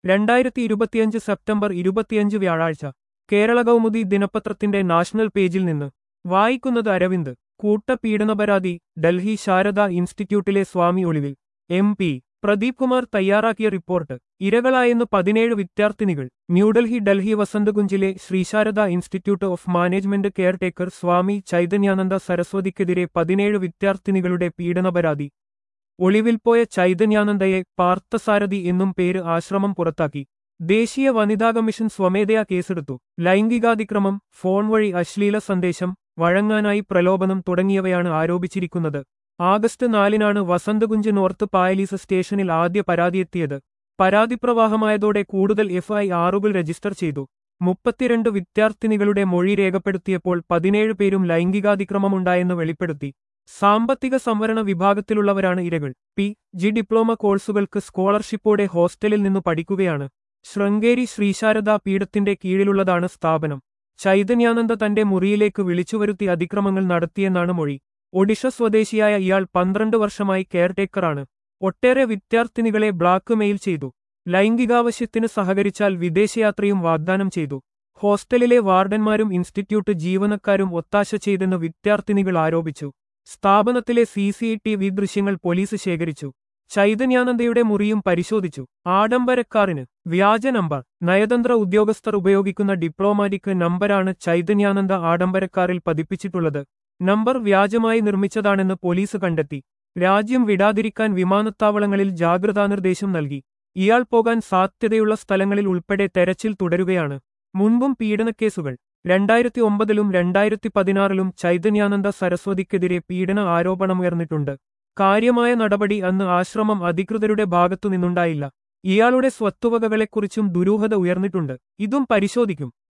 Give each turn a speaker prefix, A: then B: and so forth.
A: രണ്ടായിരത്തി ഇരുപത്തിയഞ്ച് സെപ്റ്റംബർ ഇരുപത്തിയഞ്ച് വ്യാഴാഴ്ച കേരള കൗമുദി ദിനപത്രത്തിന്റെ നാഷണൽ പേജിൽ നിന്ന് വായിക്കുന്നത് അരവിന്ദ് കൂട്ടപീഡന പരാതി ഡൽഹി ശാരദ ഇൻസ്റ്റിറ്റ്യൂട്ടിലെ സ്വാമി ഒളിവിൽ എം പി പ്രദീപ് കുമാർ തയ്യാറാക്കിയ റിപ്പോർട്ട് ഇരകളായെന്ന് പതിനേഴ് വിദ്യാർത്ഥിനികൾ ന്യൂഡൽഹി ഡൽഹി വസന്തകുഞ്ചിലെ Sri Sharada institute of management caretaker Swami Chaitanyananda സരസ്വതിക്കെതിരെ പതിനേഴ് വിദ്യാർത്ഥിനികളുടെ പീഡന പരാതി ഒളിവിൽ പോയ ചൈതന്യാനന്ദയെ പാർത്ഥസാരഥി എന്നും പേര് ആശ്രമം പുറത്താക്കി ദേശീയ വനിതാ കമ്മീഷൻ സ്വമേധയാ കേസെടുത്തു ലൈംഗികാതിക്രമം ഫോൺ വഴി അശ്ലീല സന്ദേശം വഴങ്ങാനായി പ്രലോഭനം തുടങ്ങിയവയാണ് ആരോപിച്ചിരിക്കുന്നത് ആഗസ്റ്റ് നാലിനാണ് വസന്തകുഞ്ച് നോർത്ത് പായലീസ് സ്റ്റേഷനിൽ ആദ്യ പരാതിയെത്തിയത് പരാതി പ്രവാഹമായതോടെ കൂടുതൽ എഫ്ഐ ആറുകൾ രജിസ്റ്റർ ചെയ്തു മുപ്പത്തിരണ്ട് വിദ്യാർത്ഥിനികളുടെ മൊഴി രേഖപ്പെടുത്തിയപ്പോൾ പതിനേഴ് പേരും ലൈംഗികാതിക്രമമുണ്ടായെന്ന് വെളിപ്പെടുത്തി സാമ്പത്തിക സംവരണ വിഭാഗത്തിലുള്ളവരാണ് ഇരകൾ പി ജി ഡിപ്ലോമ കോഴ്സുകൾക്ക് സ്കോളർഷിപ്പോടെ ഹോസ്റ്റലിൽ നിന്നു പഠിക്കുകയാണ് ശൃംഗേരി ശ്രീശാരദ പീഠത്തിന്റെ കീഴിലുള്ളതാണ് സ്ഥാപനം ചൈതന്യാനന്ദ തന്റെ മുറിയിലേക്ക് വിളിച്ചുവരുത്തി അതിക്രമങ്ങൾ നടത്തിയെന്നാണ് മൊഴി ഒഡീഷ സ്വദേശിയായ ഇയാൾ പന്ത്രണ്ട് വർഷമായി കെയർടേക്കറാണ് ഒട്ടേറെ വിദ്യാർത്ഥിനികളെ ബ്ലാക്ക് മെയിൽ ചെയ്തു ലൈംഗികാവശ്യത്തിന് സഹകരിച്ചാൽ വിദേശയാത്രയും വാഗ്ദാനം ചെയ്തു ഹോസ്റ്റലിലെ വാർഡന്മാരും ഇൻസ്റ്റിറ്റ്യൂട്ട് ജീവനക്കാരും ഒത്താശ ചെയ്തെന്ന് വിദ്യാർത്ഥിനികൾ ആരോപിച്ചു സ്ഥാപനത്തിലെ സി സി ടി വി ദൃശ്യങ്ങൾ പോലീസ് ശേഖരിച്ചു ചൈതന്യാനന്ദയുടെ മുറിയും പരിശോധിച്ചു ആഡംബരക്കാറിന് വ്യാജ നമ്പർ നയതന്ത്ര ഉദ്യോഗസ്ഥർ ഉപയോഗിക്കുന്ന ഡിപ്ലോമാറ്റിക് നമ്പരാണ് ചൈതന്യാനന്ദ ആഡംബരക്കാറിൽ പതിപ്പിച്ചിട്ടുള്ളത് നമ്പർ വ്യാജമായി നിർമ്മിച്ചതാണെന്ന് പോലീസ് കണ്ടെത്തി രാജ്യം വിടാതിരിക്കാൻ വിമാനത്താവളങ്ങളിൽ ജാഗ്രതാനിർദ്ദേശം നൽകി ഇയാൾ പോകാൻ സാധ്യതയുള്ള സ്ഥലങ്ങളിൽ ഉൾപ്പെടെ തെരച്ചിൽ തുടരുകയാണ് മുൻപും പീഡനക്കേസുകൾ രണ്ടായിരത്തി ഒമ്പതിലും രണ്ടായിരത്തി പതിനാറിലും ചൈതന്യാനന്ദ സരസ്വതിക്കെതിരെ പീഡന ആരോപണമുയർന്നിട്ടുണ്ട് കാര്യമായ നടപടി അന്ന് ആശ്രമം അധികൃതരുടെ ഭാഗത്തുനിന്നുണ്ടായില്ല ഇയാളുടെ സ്വത്തുവകകളെക്കുറിച്ചും ദുരൂഹത ഉയർന്നിട്ടുണ്ട് ഇതും പരിശോധിക്കും